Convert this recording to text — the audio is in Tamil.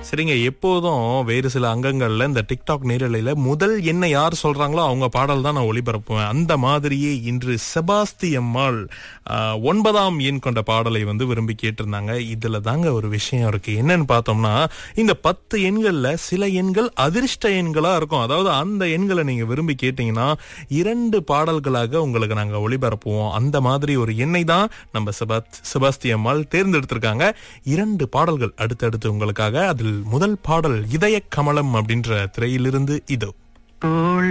சரிங்க எப்போதும் வேறு சில அங்கங்கள்ல இந்த டிக்டாக் நேரலையில முதல் என்ன யார் சொல்றாங்களோ அவங்க பாடல் தான் நான் ஒளிபரப்புவேன் அந்த மாதிரியே இன்று செபாஸ்தி அம்மாள் ஆஹ், ஒன்பதாம் எண் கொண்ட பாடலை வந்து விரும்பி கேட்டிருந்தாங்க இதுல தாங்க ஒரு விஷயம் இருக்கு என்னன்னு பார்த்தோம்னா இந்த பத்து எண்கள்ல சில எண்கள் அதிர்ஷ்ட எண்களா இருக்கும் அதாவது அந்த எண்களை நீங்க விரும்பி கேட்டீங்கன்னா இரண்டு பாடல்களாக உங்களுக்கு நாங்க ஒளிபரப்புவோம் அந்த மாதிரி ஒரு எண்ணை தான் நம்ம செபாத் செபாஸ்தி அம்மாள் தேர்ந்தெடுத்திருக்காங்க இரண்டு பாடல்கள் அடுத்தடுத்து உங்களுக்காக அதில் முதல் பாடல் இதய கமலம் அப்படின்ற திரையிலிருந்து இதோ தோள்